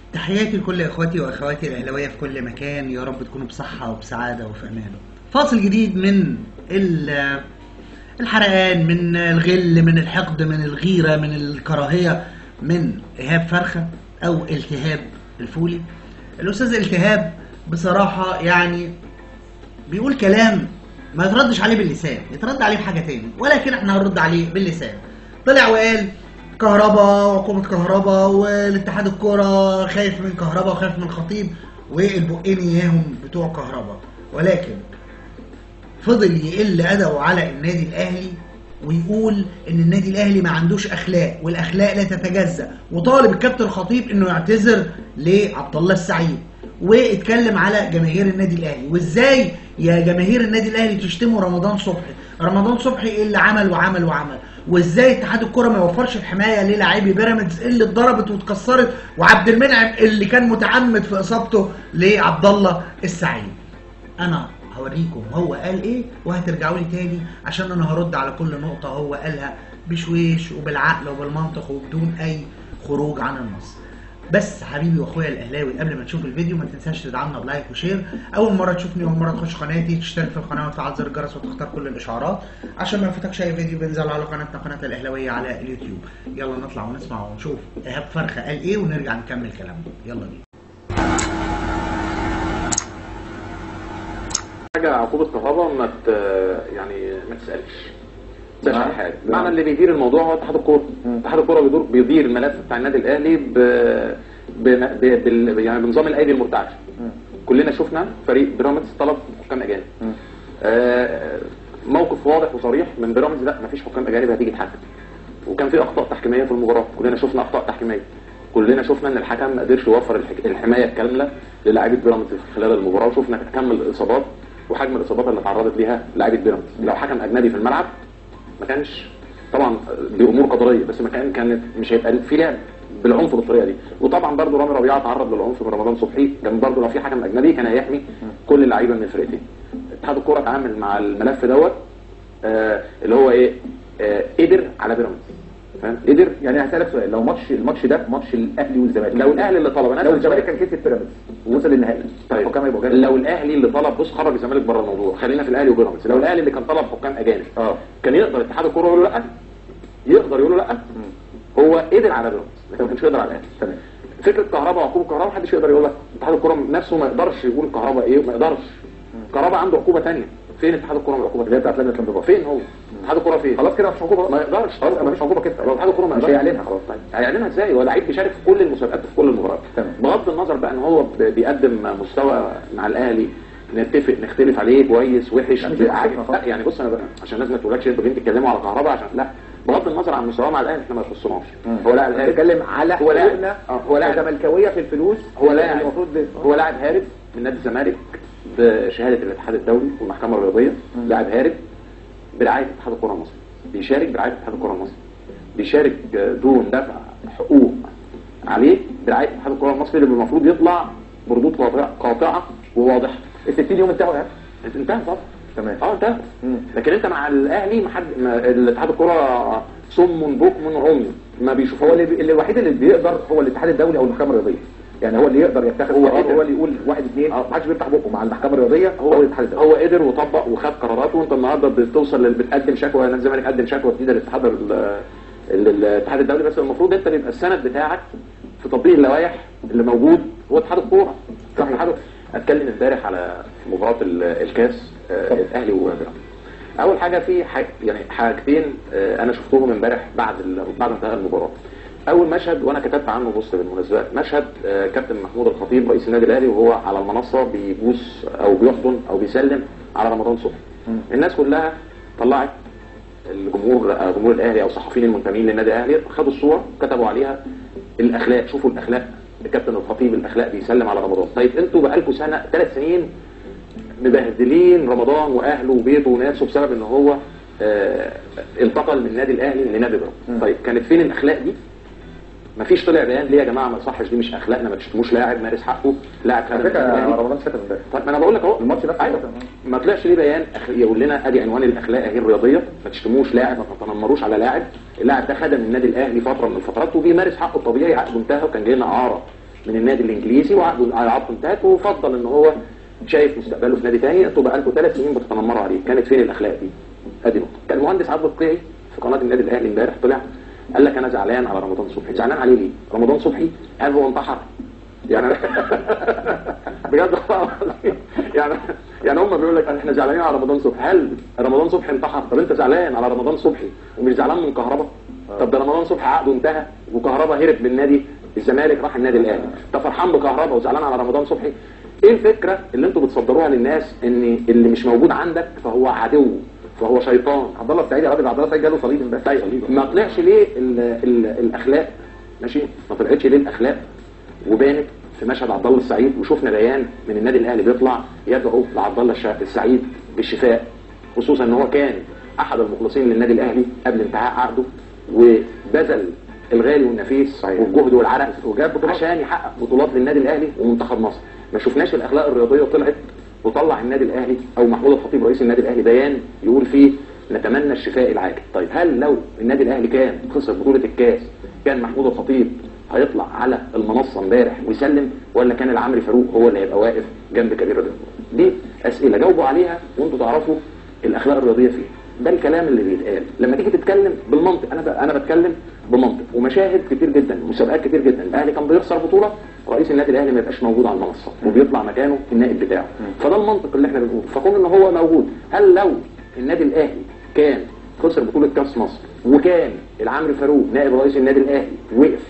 تحياتي لكل اخواتي واخواتي الاهلاويه في كل مكان يا رب تكونوا بصحه وبسعاده وفي امان فاصل جديد من ال- الحرقان من الغل من الحقد من الغيره من الكراهيه من ايهاب فرخه او التهاب الفولي الاستاذ التهاب بصراحه يعني بيقول كلام ما يتردش عليه باللسان يترد عليه بحاجه تاني ولكن احنا هنرد عليه باللسان طلع وقال كهربا وحكومه كهربا والاتحاد الكوره خايف من كهربا وخايف من الخطيب والبقين اياهم بتوع كهربا ولكن فضل يقل ادبه على النادي الاهلي ويقول ان النادي الاهلي ما عندوش اخلاق والاخلاق لا تتجزا وطالب الكابتن الخطيب انه يعتذر لعبد الله السعيد واتكلم على جماهير النادي الاهلي وازاي يا جماهير النادي الاهلي تشتموا رمضان صبحي رمضان صبحي ايه اللي عمل وعمل وعمل وازاي اتحاد الكره ما يوفرش الحمايه للاعبي بيراميدز اللي اتضربت واتكسرت وعبد المنعم اللي كان متعمد في اصابته لعبد الله السعيد انا هوريكم هو قال ايه وهترجعوا لي تاني عشان انا هرد على كل نقطة هو قالها بشويش وبالعقل وبالمنطق وبدون اي خروج عن النص بس حبيبي واخويا الاهلاوي قبل ما تشوف الفيديو ما تنساش تدعمنا بلايك وشير اول مره تشوفني اول مره تخش قناتي تشترك في القناه وتفعل زر الجرس وتختار كل الاشعارات عشان ما يفوتكش اي فيديو بينزل على قناتنا قناه الاهلاويه على اليوتيوب يلا نطلع ونسمع ونشوف ايهاب فرخه قال ايه ونرجع نكمل كلامنا يلا بينا حاجه عقوبه كهرباء ما ت... يعني ما تسالش ده نعم. شيء حاجه نعم. معنى اللي بيدير الموضوع هو اتحاد الكوره اتحاد الكوره بيدور بيدير الملف بتاع النادي الاهلي ب... ب... ب... بال... يعني بنظام الايدي المرتعشه كلنا شفنا فريق بيراميدز طلب حكام اجانب آه، موقف واضح وصريح من بيراميدز لا مفيش حكام اجانب هتيجي تحكم وكان في اخطاء تحكيميه في المباراه كلنا شفنا اخطاء تحكيميه كلنا شفنا ان الحكم ما قدرش يوفر الحك... الحمايه الكامله للاعيبه بيراميدز خلال المباراه وشفنا كم الاصابات وحجم الاصابات اللي تعرضت ليها لاعيبه بيراميدز لو حكم اجنبي في الملعب ما كانش طبعا دي امور قدريه بس ما كان كانت مش هيبقى في لعب بالعنف بالطريقه دي وطبعا برضو رامي ربيعه تعرض للعنف من رمضان صبحي كان برضو لو في حكم اجنبي كان هيحمي كل اللعيبه من الفرقتين اتحاد الكوره اتعامل مع الملف دوت آه اللي هو ايه آه قدر على بيراميدز فاهم قدر يعني هسألك سؤال لو ماتش الماتش ده ماتش الاهلي والزمالك لو الاهلي اللي طلب انا لو أسأل الزمالك سؤال. كان كسب بيراميدز ووصل للنهائي طيب الحكام هيبقوا جاهز لو الاهلي اللي طلب بص خرج الزمالك بره الموضوع خلينا في الاهلي وبيراميدز لو الاهلي اللي كان طلب حكام اجانب اه كان يقدر اتحاد الكوره يقول له لا يقدر يقول له لا هو قدر على بيراميدز لكن ما كانش يقدر على الاهلي تمام فكره كهرباء وعقوبه كهرباء محدش يقدر يقول لك اتحاد الكوره نفسه ما يقدرش يقول كهرباء ايه ما يقدرش كهرباء عنده عقوبه ثانيه فين اتحاد الكوره من العقوبه اللي هي دي بتاعت لجنه الانضباط فين هو اتحاد الكوره فين خلاص كده مفيش عقوبه ما يقدرش خلاص مفيش عقوبه كده لو اتحاد الكوره ما مش يقدرش هيعلنها خلاص طيب هيعلنها ازاي هو لعيب بيشارك في كل المسابقات في كل المباريات تمام. بغض النظر بقى ان هو ب- بيقدم مستوى مع الاهلي نتفق نختلف عليه كويس وحش يعني في عادي. مصلحة لا خالص. يعني بص انا بقى عشان الناس ما تقولكش انتوا جايين تتكلموا على كهرباء عشان لا بغض النظر عن مستواه مع الاهلي احنا ما يخصناش هو لاعب هارب بتتكلم على هو لاعب حقوقنا آه، هو لاعب كزملكاويه في الفلوس هو لاعب المفروض هو لاعب هارب من نادي الزمالك بشهاده الاتحاد الدولي والمحكمه الرياضيه لاعب هارب برعايه اتحاد الكره المصري بيشارك برعايه اتحاد الكره المصري بيشارك دون دفع حقوق عليه برعايه اتحاد الكره المصري اللي المفروض يطلع بردود قاطعه قاطعه وواضحه ال 60 يوم انتهوا يعني انتهى طبعا تمام اه انتهى مم. لكن انت مع الاهلي ما حد ما الاتحاد الكره صم بكم عمي ما بيشوفوش هو اللي اللي الوحيد اللي بيقدر هو الاتحاد الدولي او المحكمه الرياضيه يعني هو اللي يقدر يتخذ هو قرار قدر. هو اللي يقول واحد اثنين آه. ما حدش بيفتح بقه مع المحكمه الرياضيه هو هو الاتحاد الدولي هو قدر وطبق وخد قراراته وانت النهارده بتوصل لل- بتقدم شكوى نادي الزمالك قدم شكوى جديده للاتحاد ال- ال- الاتحاد الدولي بس المفروض انت بيبقى السند بتاعك في تطبيق اللوائح اللي موجود هو اتحاد الكوره صحيح. اتحاد اتكلم امبارح على مباراه ال- الكاس آه، الاهلي وبيراميدز اول حاجه في حاج يعني حاجتين آه، انا شفتهم امبارح بعد ال- بعد انتهاء المباراه اول مشهد وانا كتبت عنه بوست بالمناسبه مشهد آه، كابتن محمود الخطيب رئيس النادي الاهلي وهو على المنصه بيبوس او بيحضن او بيسلم على رمضان صبحي الناس كلها طلعت الجمهور آه، جمهور الاهلي او صحفيين المنتمين للنادي الاهلي خدوا الصور كتبوا عليها الاخلاق شوفوا الاخلاق الكابتن الخطيب الاخلاق بيسلم على رمضان طيب انتوا بقالكم سنه ثلاث سنين مبهدلين رمضان واهله وبيته وناسه بسبب ان هو آه، انتقل من النادي الاهلي لنادي بيراميدز طيب كانت فين الاخلاق دي مفيش طلع بيان ليه يا جماعه ما يصحش دي مش اخلاقنا ما تشتموش لاعب مارس حقه لاعب على خدم فكره النادي الأهلي. رمضان شتم امبارح طيب ما انا بقول لك اهو الماتش نفسه أيوة. شتم. ما طلعش ليه بيان أخ- يقول لنا ادي عنوان الاخلاق اهي الرياضيه ما تشتموش لاعب ما تتنمروش على لاعب اللاعب ده خدم النادي الاهلي فتره من الفترات وبيمارس حقه الطبيعي عقده انتهى وكان جاي لنا اعاره من النادي الانجليزي وعقده عقده انتهت وفضل ان هو شايف مستقبله في نادي تاني انتوا بقالكم ثلاث سنين بتتنمروا عليه كانت فين الاخلاق دي؟ ادي نقطه كان المهندس عبد القيعي في قناه النادي الاهلي امبارح طلع قال لك انا زعلان على رمضان صبحي زعلان عليه ليه؟ رمضان صبحي هل هو انتحر؟ يعني بجد والله العظيم. يعني يعني هم بيقول لك احنا زعلانين على رمضان صبحي هل رمضان صبحي انتحر طب انت زعلان على رمضان صبحي ومش زعلان من كهربا طب ده رمضان صبحي عقده انتهى وكهربا هرب من نادي الزمالك راح النادي الاهلي انت فرحان بكهربا وزعلان على رمضان صبحي ايه الفكره اللي انتوا بتصدروها للناس ان اللي مش موجود عندك فهو عدو فهو شيطان عبد الله السعيد يا راجل عبد الله السعيد جاله صليب امبارح طيب ما طلعش ليه ال ال الاخلاق ماشي ما طلعتش ليه الاخلاق وبانت في مشهد عبد الله السعيد وشفنا بيان من النادي الاهلي بيطلع يدعو لعبد الله الش- السعيد بالشفاء خصوصا ان هو كان احد المخلصين للنادي الاهلي قبل انتهاء عقده وبذل الغالي والنفيس صحيح. والجهد والعرق وجاب بطولات. عشان يحقق بطولات للنادي الاهلي ومنتخب مصر ما شفناش الاخلاق الرياضيه طلعت وطلع النادي الاهلي او محمود الخطيب رئيس النادي الاهلي بيان يقول فيه نتمنى الشفاء العاجل طيب هل لو النادي الاهلي كان خسر بطوله الكاس كان محمود الخطيب هيطلع على المنصه امبارح ويسلم ولا كان العمري فاروق هو اللي هيبقى واقف جنب كبير الرياضه دي اسئله جاوبوا عليها وانتوا تعرفوا الاخلاق الرياضيه فيه ده الكلام اللي بيتقال لما تيجي تتكلم بالمنطق انا ب... انا بتكلم بمنطق ومشاهد كتير جدا مسابقات كتير جدا الاهلي كان بيخسر بطوله رئيس النادي الاهلي ما يبقاش موجود على المنصه وبيطلع مكانه النائب بتاعه فده المنطق اللي احنا بنقوله فكون ان هو موجود هل لو النادي الاهلي كان خسر بطوله كاس مصر وكان العمري فاروق نائب رئيس النادي الاهلي وقف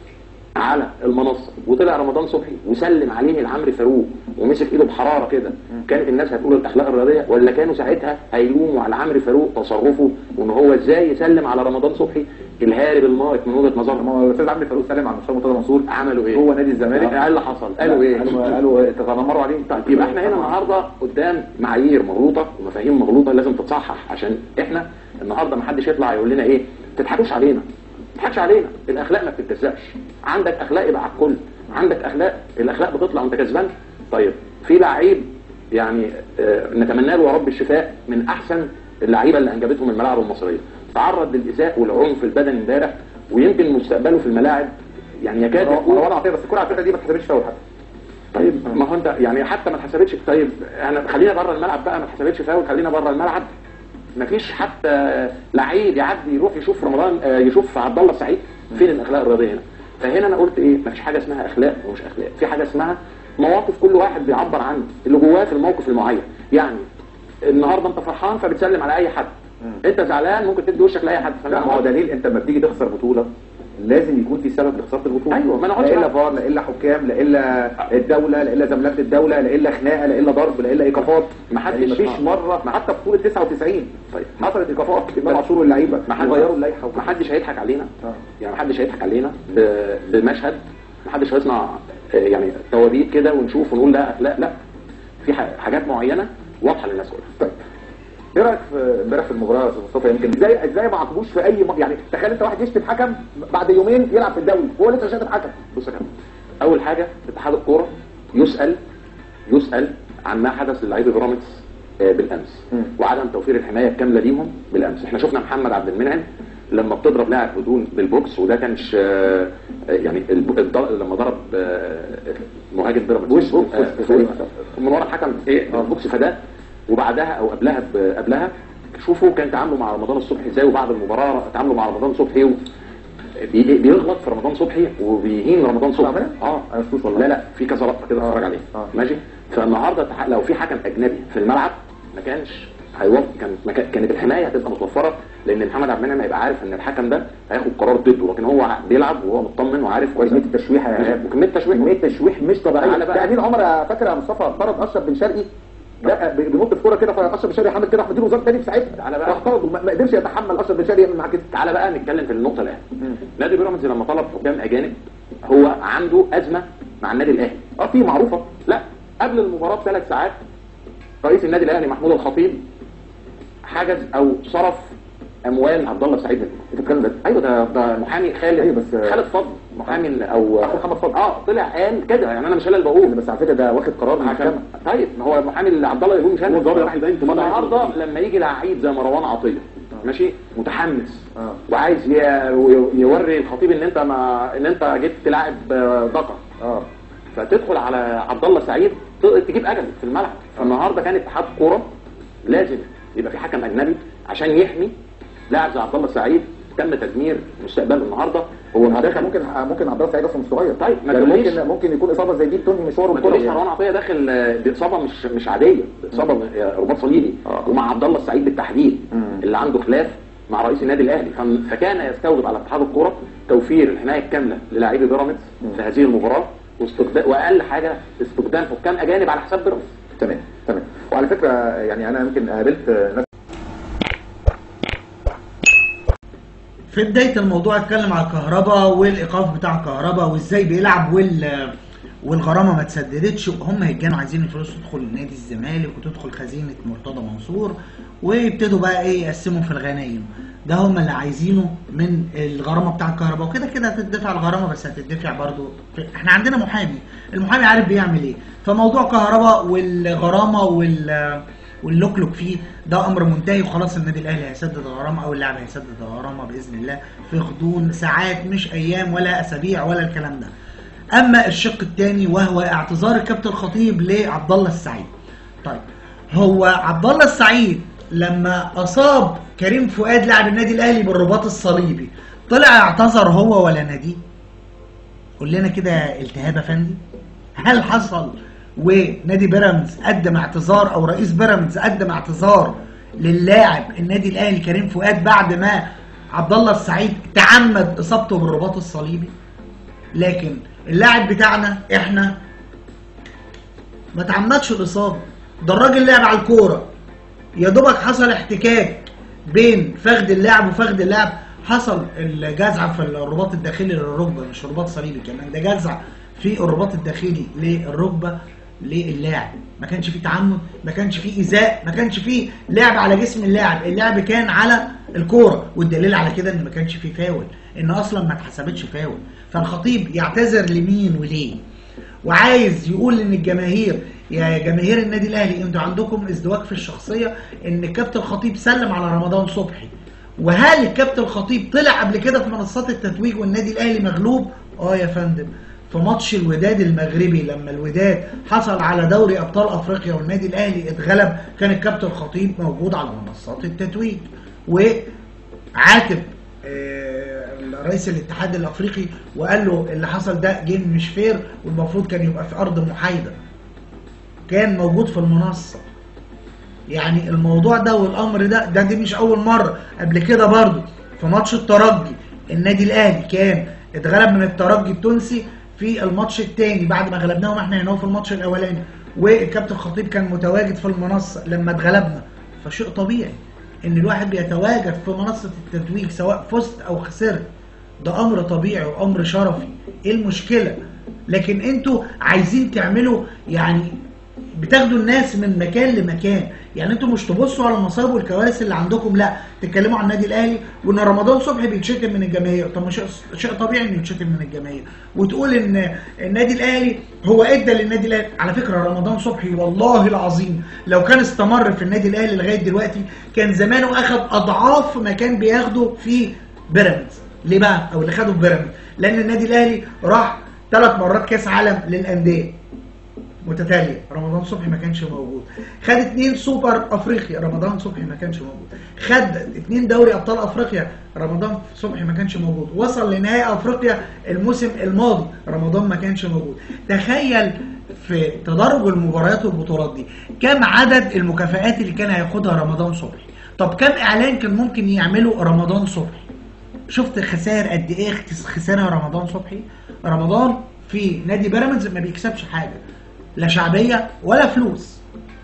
على المنصه وطلع رمضان صبحي وسلم عليه العمري فاروق ومسك ايده بحراره كده كانت الناس هتقول الاخلاق الرياضيه ولا كانوا ساعتها هيلوموا على العمري فاروق تصرفه وان هو ازاي يسلم على رمضان صبحي الهارب المارك من وجهه نظرهم لما الاستاذ عمرو فاروق سلم على المستشار مرتضى منصور عملوا ايه؟ هو نادي الزمالك ايه اللي حصل؟ قالوا ايه؟ قالوا قالوا تتنمروا عليه طيب يبقى احنا هنا النهارده قدام معايير مغلوطه ومفاهيم مغلوطه لازم تتصحح عشان احنا النهارده ما حدش يطلع يقول لنا ايه ما تضحكوش علينا ما تضحكش علينا الاخلاق ما بتتجزأش عندك اخلاق يبقى على الكل عندك اخلاق الاخلاق بتطلع وانت كسبان طيب في لعيب يعني آه نتمنى له يا رب الشفاء من احسن اللعيبه اللي انجبتهم الملاعب المصريه تعرض للايذاء والعنف البدني امبارح ويمكن مستقبله في الملاعب يعني يكاد يكون مروان عطيه بس الكره على فكره دي ما اتحسبتش فاول حتى طيب ما هو انت يعني حتى ما اتحسبتش طيب انا خلينا بره الملعب بقى ما اتحسبتش فاول خلينا بره الملعب ما فيش حتى لعيب يعدي يروح يشوف رمضان آه، يشوف عبد الله السعيد فين الاخلاق الرياضيه هنا فهنا انا قلت ايه ما فيش حاجه اسمها اخلاق ومش اخلاق في حاجه اسمها مواقف كل واحد بيعبر عنه اللي جواه في الموقف المعين يعني النهارده انت فرحان فبتسلم على اي حد انت زعلان ممكن تدي وشك لاي حد لا ما هو دليل انت لما بتيجي تخسر بطوله لازم يكون في سبب لخساره البطوله أيوة، ما أنا قلت لا الا بقى. فار لا الا حكام لا الا الدوله لا الا زملات الدوله لا الا خناقه لا الا ضرب لا الا ايقافات ما حدش- يعني مفيش مره حتى في بطوله 99 طيب. حصلت ايقافات امام عاشور واللعيبه ما حد غيروا اللائحه ما حدش هيضحك علينا آه. يعني ما حدش هيضحك علينا ب- بمشهد ما حدش هيصنع آه، يعني توابيت كده ونشوف ونقول لا لا لا في ح- حاجات معينه واضحه للناس كلها طيب ايه رايك في امبارح في المباراه يا استاذ مصطفى يمكن ازاي ازاي ما عاقبوش في اي م... يعني تخيل انت واحد يشتم حكم بعد يومين يلعب في الدوري وهو لسه شاتم حكم بص يا كابتن اول حاجه اتحاد الكوره يسال يسال عن ما حدث للاعيبه بيراميدز آه، بالامس مم. وعدم توفير الحمايه الكامله ليهم بالامس احنا شفنا محمد عبد المنعم لما بتضرب لاعب بدون بالبوكس وده كانش آه، آه، يعني الب- الض- لما ضرب آه، مهاجم بيراميدز وش- آه، وش- في- من ورا الحكم ايه البوكس فده وبعدها او قبلها ب- قبلها شوفوا كان تعامله مع رمضان الصبحي ازاي وبعد المباراه تعامله مع رمضان صبحي و... بي- بيغلط في رمضان صبحي وبيهين رمضان صبحي عملها؟ اه أنا مشفتوش والله. لا لا في كذا لقطه كده اتفرج عليه آه. ماشي فالنهارده تح- لو في حكم اجنبي في الملعب ما كانش هيوفر كان ما كان- كانت الحمايه هتبقى متوفره لان محمد عبد المنعم هيبقى عارف ان الحكم ده هياخد قرار ضده لكن هو بيلعب وهو مطمن وعارف كويس كميه التشويح يا ايهاب وكميه تشويح كميه تشويح مش طبيعيه تعالى بقى. ده امين عمر يا فاكر يا مصطفى طرد اشرف بن شرقي لا ب- بينط في كوره كده فاشرف بن شرقي حامل كده راح مديله وزاره تاني في ساعتها تعالى بقى. راح طرده ما ما قدرش يتحمل اشرف بن شرقي يعمل معاه كده تعالى بقى نتكلم في النقطه الاهم نادي بيراميدز لما طلب حكام اجانب هو عنده ازمه مع النادي الاهلي اه في معروفه لا قبل المباراه بثلاث ساعات رئيس النادي الاهلي محمود الخطيب حجز او صرف اموال عبد الله السعيد منه انت بتتكلم ده ايوه ده ده محامي خالد أيوة بس- خالد فضل محامي ال- او أخو محمد فضل. اه طلع قال كده يعني انا مش انا اللي بقول بس على فكره ده واخد قرار من عشان المحكمه طيب ما هو محامي اللي عبد الله يقول مش انا هو الضابط راح يبين في مرة النهارده لما يجي لعيب زي مروان عطيه ماشي متحمس آه. وعايز ي- ي- يوري الخطيب ان انت ما ان انت جيت تلاعب آه، ذكر اه على عبد الله سعيد ت- تجيب اجل في الملعب فالنهارده كان اتحاد كوره لازم يبقى في حكم اجنبي عشان يحمي لاعب زي عبد الله سعيد تم تدمير مستقبله النهارده هو داخل ممكن ممكن عبد الله سعيد اصلا مش صغير طيب، ما يعني تقوليش. ممكن ممكن يكون اصابه زي دي تنهي مشواره ما الكروي تقوليش مروان عطيه داخل آه، باصابه مش مش عاديه اصابه آه، رباط صليبي آه. ومع عبد الله السعيد بالتحديد مم. اللي عنده خلاف مع رئيس النادي الاهلي فم- فكان يستوجب على اتحاد الكوره توفير الحمايه الكامله للاعبي بيراميدز في هذه المباراه واستخدام واقل حاجه استخدام حكام اجانب على حساب بيراميدز تمام تمام وعلى فكره يعني انا يمكن قابلت ناس في بدايه الموضوع اتكلم على الكهرباء والايقاف بتاع الكهرباء وازاي بيلعب وال والغرامه ما اتسددتش هم كانوا عايزين الفلوس تدخل نادي الزمالك وتدخل خزينه مرتضى منصور ويبتدوا بقى ايه يقسموا في الغنايم ده هم اللي عايزينه من الغرامه بتاع الكهرباء وكده كده هتدفع الغرامه بس هتدفع برضو في... احنا عندنا محامي المحامي عارف بيعمل ايه فموضوع كهرباء والغرامه وال واللوكلوك فيه ده امر منتهي وخلاص النادي الاهلي هيسدد الغرامه او اللاعب هيسدد الغرامه باذن الله في غضون ساعات مش ايام ولا اسابيع ولا الكلام ده. اما الشق الثاني وهو اعتذار الكابتن الخطيب لعبد الله السعيد. طيب هو عبد الله السعيد لما اصاب كريم فؤاد لاعب النادي الاهلي بالرباط الصليبي طلع اعتذر هو ولا ناديه؟ قول لنا كده التهاب يا فندي هل حصل ونادي بيراميدز قدم اعتذار او رئيس بيراميدز قدم اعتذار للاعب النادي الاهلي كريم فؤاد بعد ما عبد الله السعيد تعمد اصابته بالرباط الصليبي لكن اللاعب بتاعنا احنا ما تعمدش الاصابه ده الراجل لعب على الكوره يا دوبك حصل احتكاك بين فخد اللاعب وفخد اللاعب حصل الجزع في الرباط الداخلي للركبه مش رباط صليبي كمان ده جزع في الرباط الداخلي للركبه للاعب ما كانش فيه تعمد ما كانش فيه ايذاء ما كانش فيه لعب على جسم اللاعب اللعب كان على الكوره والدليل على كده ان ما كانش فيه فاول ان اصلا ما اتحسبتش فاول فالخطيب يعتذر لمين وليه وعايز يقول ان الجماهير يا جماهير النادي الاهلي انتوا عندكم ازدواج في الشخصيه ان الكابتن الخطيب سلم على رمضان صبحي وهل الكابتن الخطيب طلع قبل كده في منصات التتويج والنادي الاهلي مغلوب اه يا فندم في ماتش الوداد المغربي لما الوداد حصل على دوري ابطال افريقيا والنادي الاهلي اتغلب كان الكابتن الخطيب موجود على منصات التتويج وعاتب آه، رئيس الاتحاد الافريقي وقال له اللي حصل ده جيم مش فير والمفروض كان يبقى في ارض محايده كان موجود في المنصه يعني الموضوع ده والامر ده ده دي مش اول مره قبل كده برضو في ماتش الترجي النادي الاهلي كان اتغلب من الترجي التونسي في الماتش الثاني بعد ما غلبناهم احنا هنا في الماتش الاولاني والكابتن خطيب كان متواجد في المنصه لما اتغلبنا فشيء طبيعي ان الواحد بيتواجد في منصه التتويج سواء فزت او خسرت ده امر طبيعي وامر شرفي ايه المشكله لكن انتوا عايزين تعملوا يعني بتاخدوا الناس من مكان لمكان يعني انتوا مش تبصوا على المصايب والكوارث اللي عندكم لا تتكلموا عن النادي الاهلي وان رمضان صبحي بيتشتم من الجماهير طب ما شيء شيء طبيعي انه يتشتم من الجماهير وتقول ان النادي الاهلي هو ادى للنادي الاهلي على فكره رمضان صبحي والله العظيم لو كان استمر في النادي الاهلي لغايه دلوقتي كان زمانه اخذ اضعاف ما كان بياخده في بيراميدز ليه بقى او اللي خده في بيراميدز لان النادي الاهلي راح ثلاث مرات كاس عالم للانديه متتاليه رمضان صبحي ما كانش موجود خد اتنين سوبر افريقيا رمضان صبحي ما كانش موجود خد اتنين دوري ابطال افريقيا رمضان صبحي ما كانش موجود وصل لنهائي افريقيا الموسم الماضي رمضان ما كانش موجود تخيل في تدرج المباريات والبطولات دي كم عدد المكافآت اللي كان هياخدها رمضان صبحي طب كم اعلان كان ممكن يعمله رمضان صبحي شفت خسائر قد ايه خسارها رمضان صبحي رمضان في نادي بيراميدز ما بيكسبش حاجه لا شعبيه ولا فلوس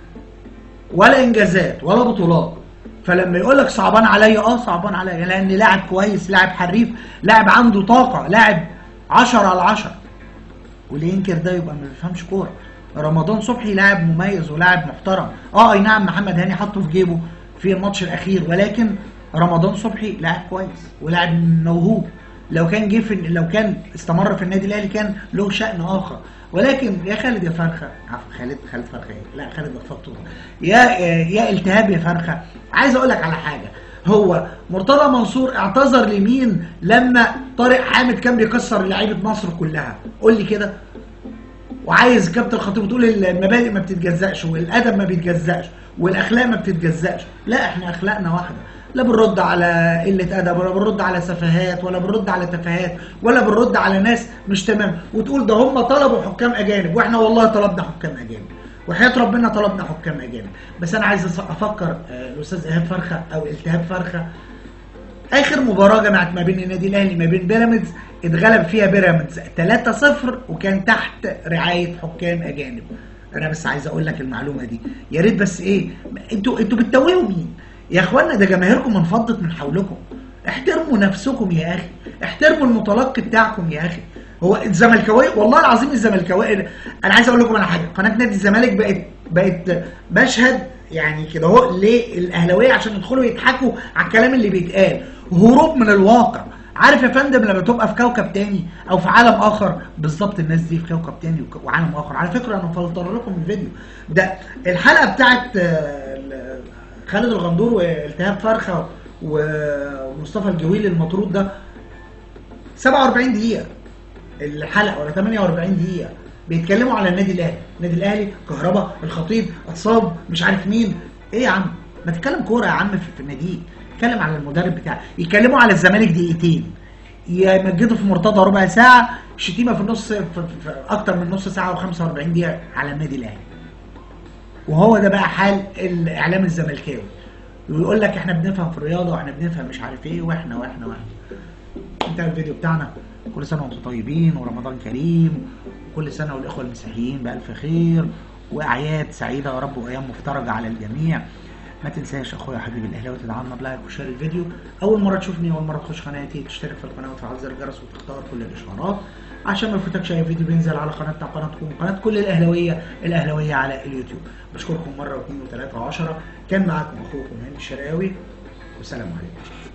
ولا انجازات ولا بطولات فلما يقول لك صعبان عليا اه صعبان عليا لان لاعب كويس لاعب حريف لاعب عنده طاقه لاعب 10 على 10 واللي ينكر ده يبقى ما بيفهمش كوره رمضان صبحي لاعب مميز ولاعب محترم اه اي نعم محمد هاني حطه في جيبه في الماتش الاخير ولكن رمضان صبحي لاعب كويس ولاعب موهوب لو كان جه في لو كان استمر في النادي الاهلي كان له شأن اخر ولكن يا خالد يا فرخه عفوا خالد خالد فرخه إيه؟ لا خالد مفتوح يا يا التهاب يا فرخه عايز اقول لك على حاجه هو مرتضى منصور اعتذر لمين لما طارق حامد كان بيكسر لعيبه مصر كلها قول لي كده وعايز كابتن الخطيب تقول المبادئ ما بتتجزأش والادب ما بيتجزأش والاخلاق ما بتتجزأش لا احنا اخلاقنا واحده لا بنرد على قله ادب ولا بنرد على سفاهات ولا بنرد على تفاهات ولا بنرد على ناس مش تمام وتقول ده هم طلبوا حكام اجانب واحنا والله طلبنا حكام اجانب وحياه ربنا طلبنا حكام اجانب بس انا عايز أص- افكر آه، الاستاذ ايهاب فرخه او التهاب فرخه اخر مباراه جمعت ما بين النادي الاهلي ما بين بيراميدز اتغلب فيها بيراميدز 3-0 وكان تحت رعايه حكام اجانب انا بس عايز اقول لك المعلومه دي يا ريت بس ايه انتوا انتوا بتتوهوا مين يا اخوانا ده جماهيركم انفضت من حولكم احترموا نفسكم يا اخي احترموا المتلقي بتاعكم يا اخي هو الزملكاويه والله العظيم الزملكاويه انا عايز اقول لكم على حاجه قناه نادي الزمالك بقت بقت مشهد يعني كده اهو للاهلاويه عشان يدخلوا يضحكوا على الكلام اللي بيتقال هروب من الواقع عارف يا فندم لما تبقى في كوكب تاني او في عالم اخر بالظبط الناس دي في كوكب تاني وك- وعالم اخر على فكره انا مفلتر لكم الفيديو ده الحلقه بتاعت آه، ال- خالد الغندور والتهاب فرخه و- ومصطفى الجويل المطرود ده 47 دقيقه الحلقه ولا 48 دقيقه بيتكلموا على النادي الاهلي النادي الاهلي كهربا الخطيب اتصاب مش عارف مين ايه يا عم ما تتكلم كوره يا عم في, في النادي اتكلم على المدرب بتاعك يتكلموا على الزمالك دقيقتين يمجدوا في مرتضى ربع ساعه شتيمه في النص في, في, في اكتر من نص ساعه و45 دقيقه على النادي الاهلي وهو ده بقى حال الاعلام الزملكاوي ويقول لك احنا بنفهم في الرياضه واحنا بنفهم مش عارف ايه واحنا واحنا واحنا انتهى الفيديو بتاعنا كل سنه وانتم طيبين ورمضان كريم وكل سنه والاخوه المسيحيين بالف خير واعياد سعيده يا رب وايام مفترجه على الجميع ما تنساش اخويا حبيبي الاهلاوي تدعمنا بلايك وشير الفيديو اول مره تشوفني اول مره تخش قناتي تشترك في القناه وتفعل زر الجرس وتختار كل الاشعارات عشان ما يفوتكش اي فيديو بينزل على قناتنا قناتكم قناه كل الاهلاويه الاهلاويه على اليوتيوب بشكركم مره واثنين وثلاثه وعشره كان معاكم اخوكم هاني الشرقاوي والسلام عليكم